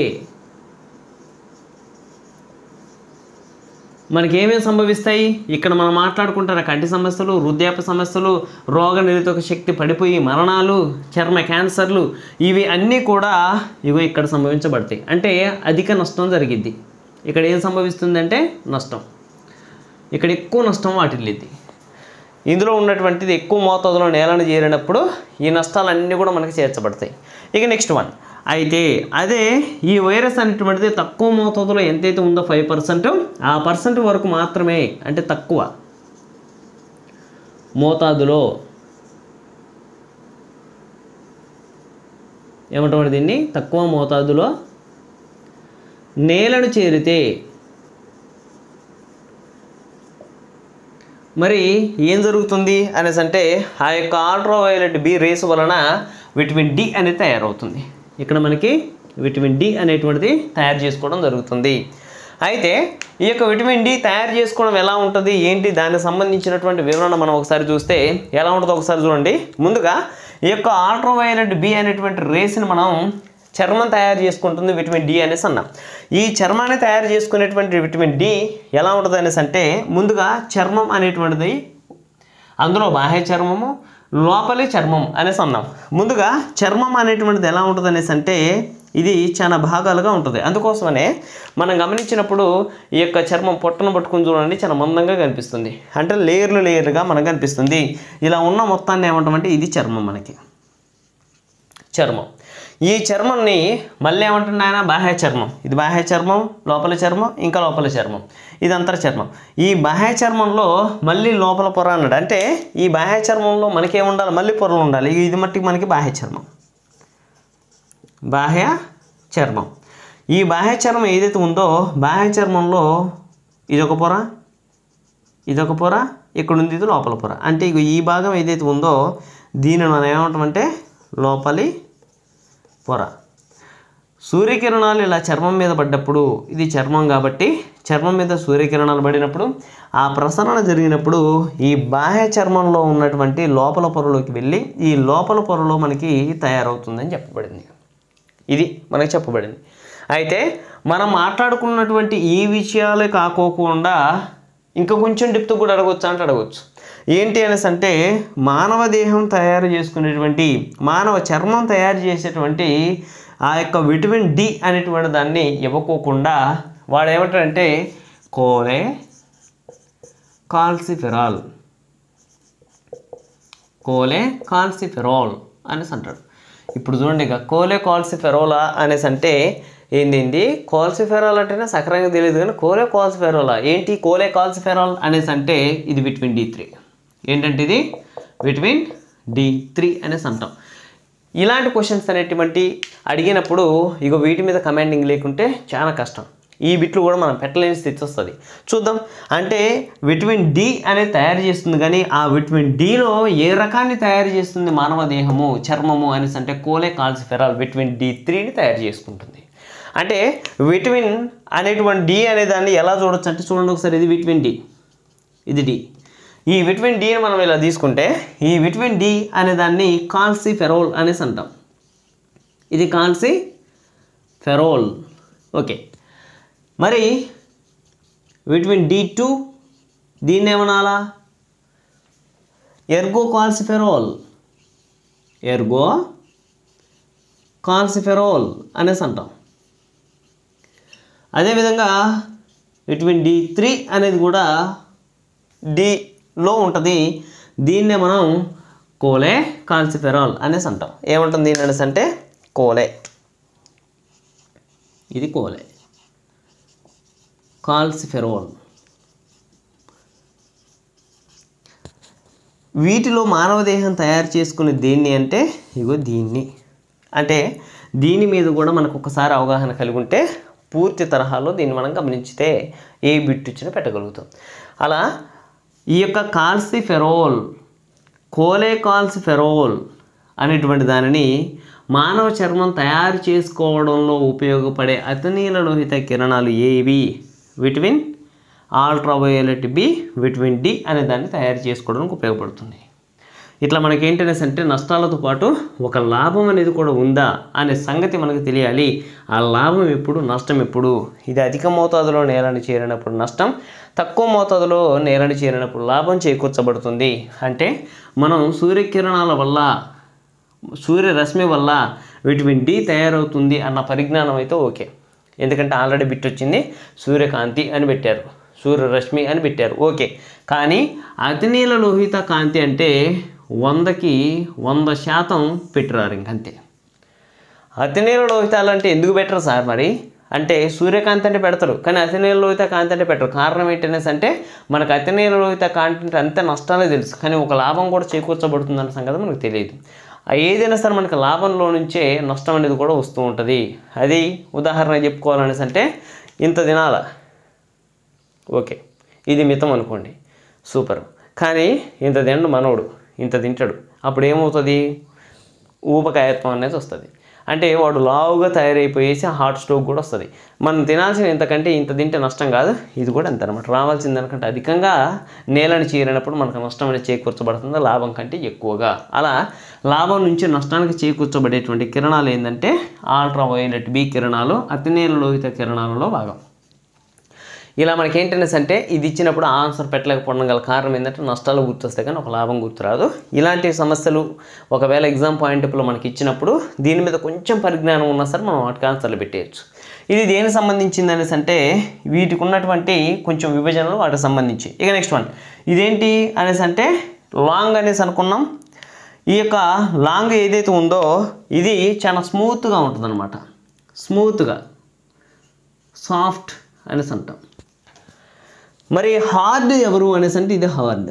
మనకి ఏమేమి సంభవిస్తాయి ఇక్కడ మనం మాట్లాడుకుంటారు కంటి సమస్యలు వృద్ధాప్య సమస్యలు రోగ నిరోధక శక్తి పడిపోయి మరణాలు చర్మ క్యాన్సర్లు ఇవి అన్నీ కూడా ఇవి ఇక్కడ సంభవించబడతాయి అంటే అధిక నష్టం జరిగిద్ది ఇక్కడ ఏం సంభవిస్తుందంటే నష్టం ఇక్కడ ఎక్కువ నష్టం వాటిల్లిద్ది ఇందులో ఉన్నటువంటిది ఎక్కువ మోతాదులో నేలను చేరినప్పుడు ఈ నష్టాలన్నీ కూడా మనకి చేర్చబడతాయి ఇక నెక్స్ట్ వన్ అయితే అదే ఈ వైరస్ అనేటువంటిది తక్కువ మోతాదులో ఎంతైతే ఉందో ఫైవ్ పర్సెంట్ ఆ పర్సెంట్ వరకు మాత్రమే అంటే తక్కువ మోతాదులో ఏమంటారు దీన్ని తక్కువ మోతాదులో నేలను చేరితే మరి ఏం జరుగుతుంది అనేసి అంటే ఆ యొక్క అల్ట్రావైలెట్ బి రేస్ వలన విటమిన్ డి అనేది తయారవుతుంది ఇక్కడ మనకి విటమిన్ డి అనేటువంటిది తయారు చేసుకోవడం జరుగుతుంది అయితే ఈ యొక్క విటమిన్ డి తయారు చేసుకోవడం ఎలా ఉంటుంది ఏంటి దానికి సంబంధించినటువంటి వివరణ మనం ఒకసారి చూస్తే ఎలా ఉంటుందో ఒకసారి చూడండి ముందుగా ఈ యొక్క అల్ట్రావైలెట్ బి అనేటువంటి రేస్ని మనం చర్మం తయారు చేసుకుంటుంది విటమిన్ డి అనేసి అన్నాం ఈ చర్మాన్ని తయారు చేసుకునేటువంటి విటమిన్ డి ఎలా ఉంటుంది అనేసి అంటే ముందుగా చర్మం అనేటువంటిది అందులో బాహ్య చర్మము లోపలి చర్మం అనేసి అన్నాం ముందుగా చర్మం అనేటువంటిది ఎలా ఉంటుంది అనేసి అంటే ఇది చాలా భాగాలుగా ఉంటుంది అందుకోసమనే మనం గమనించినప్పుడు ఈ యొక్క చర్మం పొట్టను పట్టుకుని చూడండి చాలా మందంగా కనిపిస్తుంది అంటే లేయర్లు లేయర్లుగా మనకు కనిపిస్తుంది ఇలా ఉన్న మొత్తాన్ని ఏమంటామంటే ఇది చర్మం మనకి చర్మం ఈ చర్మంని మళ్ళీ ఏమంటున్నా ఆయన బాహ్య చర్మం ఇది బాహ్య చర్మం లోపల చర్మం ఇంకా లోపల చర్మం ఇది అంతర్ చర్మం ఈ బాహ్య చర్మంలో మళ్ళీ లోపల పొర అన్నాడు అంటే ఈ బాహ్య చర్మంలో మనకి ఏముండాలి మళ్ళీ పొరలు ఉండాలి ఇది మట్టికి మనకి బాహ్య చర్మం బాహ్య చర్మం ఈ బాహ్య చర్మం ఏదైతే ఉందో బాహ్య చర్మంలో ఇదొక పొర ఇదొక పొర ఇక్కడ ఉంది ఇది లోపల పొర అంటే ఇగో ఈ భాగం ఏదైతే ఉందో దీనిని మనం ఏమంటామంటే లోపలి పొర సూర్యకిరణాలు ఇలా చర్మం మీద పడ్డప్పుడు ఇది చర్మం కాబట్టి చర్మం మీద సూర్యకిరణాలు పడినప్పుడు ఆ ప్రసరణ జరిగినప్పుడు ఈ బాహ్య చర్మంలో ఉన్నటువంటి లోపల పొరలోకి వెళ్ళి ఈ లోపల పొరలో మనకి తయారవుతుందని చెప్పబడింది ఇది మనకి చెప్పబడింది అయితే మనం మాట్లాడుకున్నటువంటి ఈ విషయాలే కాకోకుండా ఇంకా కొంచెం డెప్త్ కూడా అడగవచ్చు అంటే అడగవచ్చు ఏంటి అనేసి అంటే మానవ దేహం తయారు చేసుకునేటువంటి మానవ చర్మం తయారు చేసేటువంటి ఆ యొక్క విటమిన్ డి అనేటువంటి దాన్ని ఇవ్వకోకుండా వాడు ఏమంటాడంటే కోలే కాల్సిఫెరాల్ కోలే కాల్సిఫెరాల్ అనేసి అంటాడు ఇప్పుడు చూడండి ఇక కోలే కాల్సిఫెరోలా అనేసి అంటే ఏంది కాల్సిఫెరాల్ అంటేనే సక్రంగా తెలియదు కానీ కోలే కాల్సిఫెరోలా ఏంటి కోలే కాల్సిఫెరాల్ అనేసి అంటే ఇది విటమిన్ డి త్రీ ఏంటంటే ఇది విటమిన్ డి త్రీ అనేసి అంటాం ఇలాంటి క్వశ్చన్స్ అనేటువంటి అడిగినప్పుడు ఇగో వీటి మీద కమాండింగ్ లేకుంటే చాలా కష్టం ఈ బిట్లు కూడా మనం పెట్టలేని స్థితి వస్తుంది చూద్దాం అంటే విటమిన్ డి అనేది తయారు చేస్తుంది కానీ ఆ విటమిన్ డిలో ఏ రకాన్ని తయారు చేస్తుంది మానవ దేహము చర్మము అనేసి అంటే కోలే కాల్సిఫెరాల్ విటమిన్ డి త్రీని తయారు చేసుకుంటుంది అంటే విటమిన్ అనేటువంటి డి అనే దాన్ని ఎలా చూడొచ్చు అంటే చూడండి ఒకసారి ఇది విటమిన్ డి ఇది డి ఈ విటమిన్ డిని మనం ఇలా తీసుకుంటే ఈ విటమిన్ డి అనే దాన్ని కాల్సి ఫెరోల్ అనేసి అంటాం ఇది కాల్సి ఫెరోల్ ఓకే మరి విటమిన్ డి టూ దీన్ని ఏమనాలా ఎర్గో కాల్సిఫెరోల్ ఎర్గో కాల్సిఫెరోల్ అనేసి అంటాం అదేవిధంగా విటమిన్ డి త్రీ అనేది కూడా డిలో ఉంటుంది దీన్నే మనం కోలే కాల్సిఫెరాల్ అనేసి అంటాం ఏముంటుంది దీని అనేసి అంటే కోలే ఇది కోలే కాల్సిఫెరోల్ వీటిలో మానవ దేహం తయారు చేసుకునే దేన్ని అంటే ఇగో దీన్ని అంటే దీని మీద కూడా మనకు ఒకసారి అవగాహన కలిగి ఉంటే పూర్తి తరహాలో దీన్ని మనం గమనించితే ఏ బిట్ ఇచ్చినా పెట్టగలుగుతాం అలా ఈ యొక్క కాల్సిఫెరోల్ కోలే కాల్సిఫెరోల్ అనేటువంటి దానిని మానవ చర్మం తయారు చేసుకోవడంలో ఉపయోగపడే అతినీల లోహిత కిరణాలు ఏవి vitamin ultraviolet B vitamin D అనే దాన్ని తయారు చేసుకోవడానికి ఉపయోగపడుతుంది ఇట్లా మనకి ఏంటనేసి అంటే నష్టాలతో పాటు ఒక లాభం అనేది కూడా ఉందా అనే సంగతి మనకు తెలియాలి ఆ లాభం ఎప్పుడు నష్టం ఎప్పుడు ఇది అధిక మోతాదులో నేలని చేరినప్పుడు నష్టం తక్కువ మోతాదులో నేలని చేరినప్పుడు లాభం చేకూర్చబడుతుంది అంటే మనం సూర్యకిరణాల వల్ల సూర్యరశ్మి వల్ల విటమిన్ డి తయారవుతుంది అన్న పరిజ్ఞానం అయితే ఓకే ఎందుకంటే ఆల్రెడీ బిట్ వచ్చింది సూర్యకాంతి అని పెట్టారు సూర్యరశ్మి అని పెట్టారు ఓకే కానీ అతినీల లోహిత కాంతి అంటే వందకి వంద శాతం పెట్టిరారు ఇంకంతే అతినీల లోహితాలు అంటే ఎందుకు పెట్టరు సార్ మరి అంటే సూర్యకాంతి అంటే పెడతారు కానీ అతినీల లోహిత కాంతి అంటే పెట్టరు కారణం ఏంటనేసి అంటే మనకు అతినీల లోహిత కాంతి అంటే అంతే నష్టాలే తెలుసు కానీ ఒక లాభం కూడా చేకూర్చబడుతుందన్న సంగతి మనకు తెలియదు ఆ ఏదైనా సరే మనకు లాభంలో నుంచే నష్టం అనేది కూడా వస్తూ ఉంటుంది అది ఉదాహరణ చెప్పుకోవాలనేసి అంటే ఇంత దినాల ఓకే ఇది మితం అనుకోండి సూపర్ కానీ ఇంత తిండు మనోడు ఇంత తింటాడు అప్పుడు ఏమవుతుంది ఊబకాయత్వం అనేది వస్తుంది అంటే వాడు లావుగా తయారైపోయేసి హార్ట్ స్ట్రోక్ కూడా వస్తుంది మనం తినాల్సిన ఇంతకంటే ఇంత తింటే నష్టం కాదు ఇది కూడా అంతే అనమాట రావాల్సిన దానికంటే అధికంగా నేలని చీరినప్పుడు మనకు నష్టం అనేది చేకూర్చబడుతుంది లాభం కంటే ఎక్కువగా అలా లాభం నుంచి నష్టానికి చేకూర్చబడేటువంటి కిరణాలు ఏంటంటే ఆల్ట్రా వైలెట్ బి కిరణాలు అతినీల లోహిత కిరణాలలో భాగం ఇలా మనకి ఏంటనేసి అంటే ఇది ఇచ్చినప్పుడు ఆన్సర్ పెట్టలేకపోవడం గల కారణం ఏంటంటే నష్టాలు గుర్తొస్తాయి కానీ ఒక లాభం గుర్తురాదు ఇలాంటి సమస్యలు ఒకవేళ ఎగ్జామ్ పాయింట్లో మనకి ఇచ్చినప్పుడు దీని మీద కొంచెం పరిజ్ఞానం ఉన్నా సరే మనం వాటికి ఆన్సర్లు పెట్టేయచ్చు ఇది దేనికి సంబంధించింది అనేసి అంటే వీటికి ఉన్నటువంటి కొంచెం విభజనలు వాటికి సంబంధించి ఇక నెక్స్ట్ వన్ ఇదేంటి అనేసి అంటే లాంగ్ అనేసి అనుకున్నాం ఈ యొక్క లాంగ్ ఏదైతే ఉందో ఇది చాలా స్మూత్గా ఉంటుంది అనమాట స్మూత్గా సాఫ్ట్ అనేసి అంటాం మరి హార్డ్ ఎవరు అనేసి అంటే ఇది హార్డ్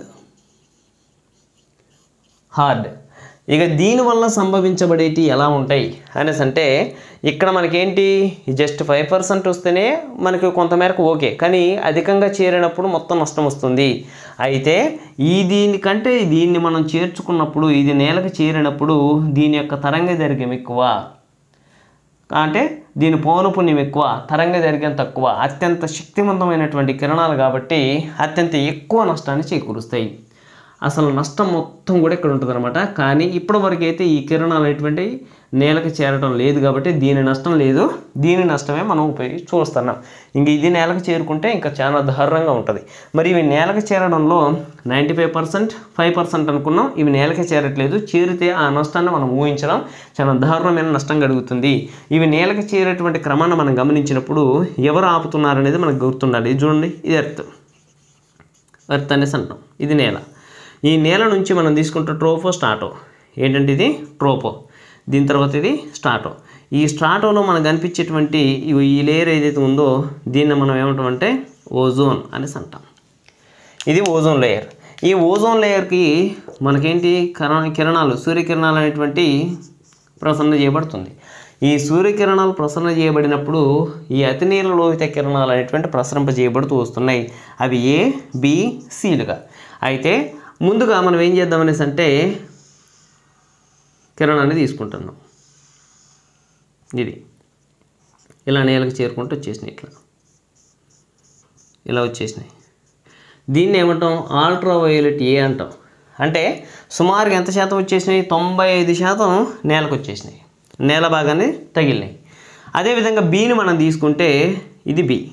హార్డ్ ఇక దీనివల్ల సంభవించబడేటి ఎలా ఉంటాయి అనేసి అంటే ఇక్కడ మనకేంటి జస్ట్ ఫైవ్ పర్సెంట్ వస్తేనే మనకి కొంతమేరకు ఓకే కానీ అధికంగా చేరినప్పుడు మొత్తం నష్టం వస్తుంది అయితే ఈ దీనికంటే దీన్ని మనం చేర్చుకున్నప్పుడు ఇది నేలకు చేరినప్పుడు దీని యొక్క తరంగ దైర్ఘ్యం ఎక్కువ అంటే దీని పౌనపుణ్యం ఎక్కువ తరంగ దైర్ఘ్యం తక్కువ అత్యంత శక్తివంతమైనటువంటి కిరణాలు కాబట్టి అత్యంత ఎక్కువ నష్టాన్ని చేకూరుస్తాయి అసలు నష్టం మొత్తం కూడా ఇక్కడ ఉంటుంది అనమాట కానీ ఇప్పటివరకు అయితే ఈ కిరణాలు అనేటువంటి నేలకు చేరడం లేదు కాబట్టి దీని నష్టం లేదు దీని నష్టమే మనం ఉపయోగించి చూస్తున్నాం ఇంక ఇది నేలకు చేరుకుంటే ఇంకా చాలా దారుణంగా ఉంటుంది మరి ఇవి నేలకు చేరడంలో ninety five percent five percent అనుకున్నాం ఇవి నేలకే చేరట్లేదు చేరితే ఆ నష్టాన్ని మనం ఊహించడం చాలా దారుణమైన నష్టం కలుగుతుంది ఇవి నేలకు చేరేటువంటి క్రమాన్ని మనం గమనించినప్పుడు ఎవరు ఆపుతున్నారనేది మనకు గుర్తుండాలి ఇది చూడండి ఇది ఎర్త్ ఎర్త్ అనేసి అంటాం ఇది నేల ఈ నేల నుంచి మనం తీసుకుంటే ట్రోపో స్టాటో ఏంటంటే ఇది ట్రోపో దీని తర్వాత ఇది స్టాటో ఈ స్టాటోలో మనకు కనిపించేటువంటి ఇవి ఈ లేయర్ ఏదైతే ఉందో దీన్ని మనం ఏమంటాం అంటే ఓజోన్ అనేసి అంటాం ఇది ఓజోన్ లేయర్ ఈ ఓజోన్ లేయర్కి మనకేంటి కర కిరణాలు సూర్యకిరణాలు అనేటువంటి ప్రసరణ చేయబడుతుంది ఈ సూర్యకిరణాలు ప్రసరణ చేయబడినప్పుడు ఈ అతినీల లోహిత కిరణాలు అనేటువంటి ప్రసరింపజేయబడుతూ వస్తున్నాయి అవి ఏ బి సిలుగా అయితే ముందుగా మనం ఏం చేద్దామనేసి అంటే కిరణాన్ని తీసుకుంటున్నాం ఇది ఇలా నేలకు చేరుకుంటూ వచ్చేసినాయి ఇట్లా ఇలా వచ్చేసినాయి దీన్ని ఏమంటాం అల్ట్రా వయోలెట్ ఏ అంటాం అంటే సుమారుగా ఎంత శాతం వచ్చేసినాయి తొంభై ఐదు శాతం నేలకు వచ్చేసినాయి నేల భాగాన్ని తగిలినాయి అదేవిధంగా బీని మనం తీసుకుంటే ఇది బి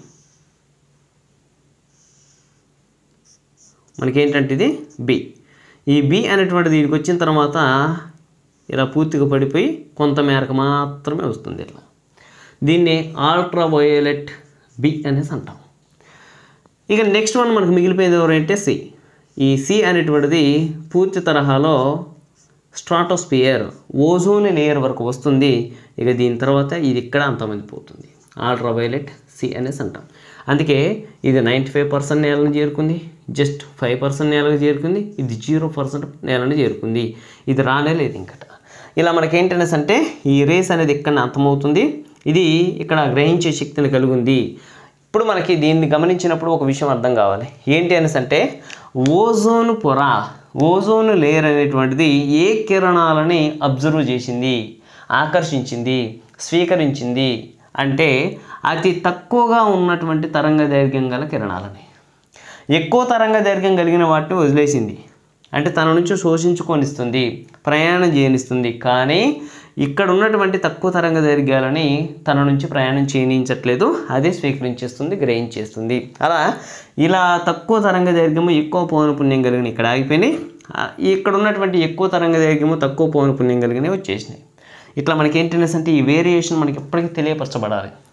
మనకేంటంటే ఇది బి ఈ బి అనేటువంటి దీనికి వచ్చిన తర్వాత ఇలా పూర్తిగా పడిపోయి కొంత మేరకు మాత్రమే వస్తుంది ఇట్లా దీన్ని అల్ట్రా వయోలెట్ బి అనేసి అంటాం ఇక నెక్స్ట్ వన్ మనకు మిగిలిపోయేది ఎవరంటే సి ఈ సి అనేటువంటిది పూర్తి తరహాలో స్ట్రాటోస్పియర్ ఓజోన్ లేయర్ వరకు వస్తుంది ఇక దీని తర్వాత ఇది ఇక్కడ అంతమంది పోతుంది అల్ట్రా వైలెట్ సి అనేసి అంటాం అందుకే ఇది నైంటీ ఫైవ్ పర్సెంట్ నేలను చేరుకుంది జస్ట్ ఫైవ్ పర్సెంట్ నేలకు చేరుకుంది ఇది జీరో పర్సెంట్ నేలను చేరుకుంది ఇది రానే లేదు ఇంకట ఇలా మనకేంటనేసి అంటే ఈ రేస్ అనేది ఇక్కడ అంతమవుతుంది ఇది ఇక్కడ గ్రహించే శక్తిని కలిగి ఉంది ఇప్పుడు మనకి దీన్ని గమనించినప్పుడు ఒక విషయం అర్థం కావాలి ఏంటి అనేసి అంటే ఓజోన్ పొర ఓజోన్ లేయర్ అనేటువంటిది ఏ కిరణాలని అబ్జర్వ్ చేసింది ఆకర్షించింది స్వీకరించింది అంటే అతి తక్కువగా ఉన్నటువంటి తరంగ దైర్ఘ్యం గల కిరణాలని ఎక్కువ తరంగ దైర్ఘ్యం కలిగిన వాటిని వదిలేసింది అంటే తన నుంచి శోషించుకొనిస్తుంది ప్రయాణం చేయనిస్తుంది కానీ ఇక్కడ ఉన్నటువంటి తక్కువ తరంగ దైర్ఘ్యాలని తన నుంచి ప్రయాణం చేయనించట్లేదు అదే స్వీకరించేస్తుంది గ్రహించేస్తుంది అలా ఇలా తక్కువ తరంగ దైర్ఘ్యము ఎక్కువ పౌనపుణ్యం కలిగిన ఇక్కడ ఆగిపోయినాయి ఆ, ఇక్కడ ఉన్నటువంటి ఎక్కువ తరంగ దైర్ఘ్యము తక్కువ పౌనపుణ్యం కలిగినవి వచ్చేసినాయి ఇట్లా మనకి ఏంటనేసి అంటే ఈ వేరియేషన్ మనకి ఎప్పటికీ తెలియపరచబడాలి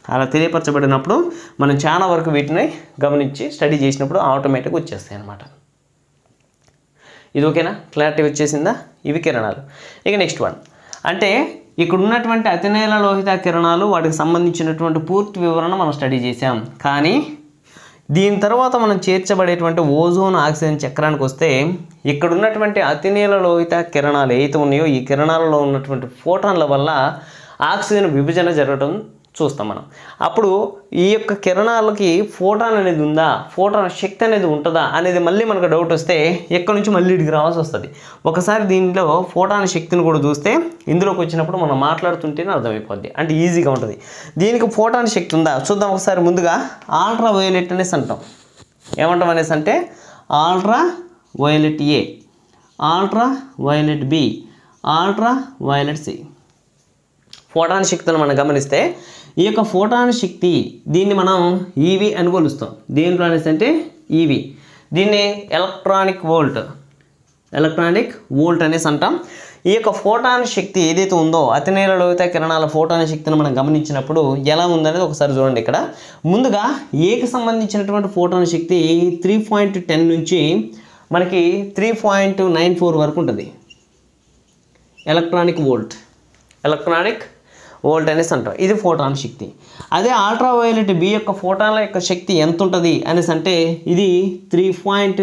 అలా తెలియపరచబడినప్పుడు మనం చాలా వరకు వీటిని గమనించి స్టడీ చేసినప్పుడు ఆటోమేటిక్గా వచ్చేస్తాయి అన్నమాట ఇది ఓకేనా క్లారిటీ వచ్చేసిందా ఇవి కిరణాలు ఇక నెక్స్ట్ వన్ అంటే ఇక్కడ ఉన్నటువంటి అతినేల లోహిత కిరణాలు వాటికి సంబంధించినటువంటి పూర్తి వివరణ మనం స్టడీ చేసాం కానీ దీని తర్వాత మనం చేర్చబడేటువంటి ఓజోన్ ఆక్సిజన్ చక్రానికి వస్తే ఇక్కడ ఉన్నటువంటి అతినీల లోహిత కిరణాలు ఏవైతే ఉన్నాయో ఈ కిరణాలలో ఉన్నటువంటి ఫోటాన్ల వల్ల ఆక్సిజన్ విభజన జరగడం చూస్తాం మనం అప్పుడు ఈ యొక్క కిరణాలకి ఫోటాన్ అనేది ఉందా ఫోటాన్ శక్తి అనేది ఉంటుందా అనేది మళ్ళీ మనకు డౌట్ వస్తే ఎక్కడి నుంచి మళ్ళీ ఇడికి రావాల్సి వస్తుంది ఒకసారి దీనిలో ఫోటాన్ శక్తిని కూడా చూస్తే ఇందులోకి వచ్చినప్పుడు మనం మాట్లాడుతుంటేనే అర్థమైపోద్ది అంటే ఈజీగా ఉంటుంది దీనికి ఫోటాన్ శక్తి ఉందా చూద్దాం ఒకసారి ముందుగా ఆల్ట్రా వయోలెట్ అనేసి అంటాం ఏమంటాం అనేసి అంటే ultraviolet A ultraviolet B ultraviolet C photon శక్తిని మనం గమనిస్తే ఈ యొక్క ఫోటాన్ శక్తి దీన్ని మనం ఈవి అని కొలుస్తాం దేంట్లో అనేసి అంటే ఈవి దీన్ని ఎలక్ట్రానిక్ వోల్ట్ ఎలక్ట్రానిక్ వోల్ట్ అనేసి అంటాం ఈ యొక్క ఫోటాన్ శక్తి ఏదైతే ఉందో అతినేల లోహిత కిరణాల ఫోటాన్ శక్తిని మనం గమనించినప్పుడు ఎలా ఉందనేది ఒకసారి చూడండి ఇక్కడ ముందుగా ఏకి సంబంధించినటువంటి ఫోటాన్ శక్తి త్రీ పాయింట్ టెన్ నుంచి మనకి త్రీ పాయింట్ నైన్ ఫోర్ వరకు ఉంటుంది ఎలక్ట్రానిక్ వోల్ట్ ఎలక్ట్రానిక్ వోల్ట్ అనేసి అంటాం ఇది ఫోటాన్ శక్తి అదే అల్ట్రా వయోలెట్ బి యొక్క ఫోటాన్ల యొక్క శక్తి ఎంత ఉంటుంది అనేసి అంటే ఇది త్రీ పాయింట్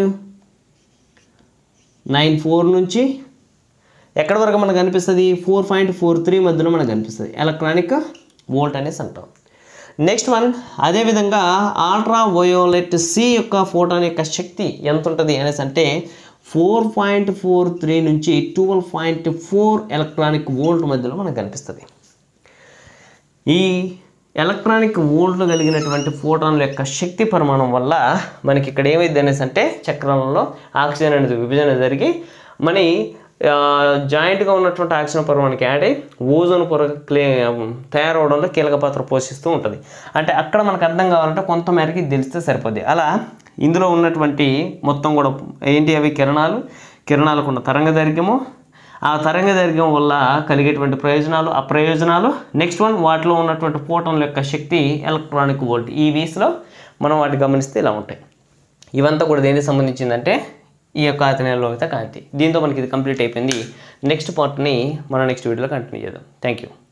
నైన్ ఫోర్ నుంచి ఎక్కడి వరకు మనకు కనిపిస్తుంది ఫోర్ పాయింట్ ఫోర్ త్రీ మధ్యలో మనకు కనిపిస్తుంది ఎలక్ట్రానిక్ వోల్ట్ అనేసి అంటాం నెక్స్ట్ వన్ అదేవిధంగా ఆల్ట్రా వయోలెట్ సి యొక్క ఫోటాన్ యొక్క శక్తి ఎంత ఉంటుంది అనేసి అంటే ఫోర్ పాయింట్ ఫోర్ త్రీ నుంచి twelve point four electronic volt మధ్యలో మనకు కనిపిస్తుంది ఈ ఎలక్ట్రానిక్ వోల్ట్లు కలిగినటువంటి ఫోటాన్ల యొక్క శక్తి పరిమాణం వల్ల మనకి ఇక్కడ ఏమైంది అనేసి అంటే చక్రంలో ఆక్సిజన్ అనేది విభజన జరిగి మన జాయింట్గా ఉన్నటువంటి ఆక్సిజన్ పరిమాణానికి యాడ్ అయ్యి ఓజోన్ పొర క్లే తయారవడంలో కీలక పాత్ర పోషిస్తూ ఉంటుంది అంటే అక్కడ మనకు అర్థం కావాలంటే కొంత మేరకి ఇది తెలిస్తే సరిపోద్ది అలా ఇందులో ఉన్నటువంటి మొత్తం కూడా ఏంటి అవి కిరణాలు కిరణాలకు ఉన్న తరంగ దైర్ఘ్యము ఆ తరంగ దైర్ఘ్యం వల్ల కలిగేటువంటి ప్రయోజనాలు ఆ ప్రయోజనాలు నెక్స్ట్ వన్ వాటిలో ఉన్నటువంటి ఫోటోన్ల యొక్క శక్తి ఎలక్ట్రానిక్ వోల్ట్ ఈ వీస్లో మనం వాటి గమనిస్తే ఇలా ఉంటాయి ఇవంతా కూడా దేనికి సంబంధించిందంటే ఈ యొక్క అతనిలో కాంతి దీంతో మనకి ఇది కంప్లీట్ అయిపోయింది నెక్స్ట్ పార్ట్ని మనం నెక్స్ట్ వీడియోలో కంటిన్యూ చేద్దాం థ్యాంక్ యూ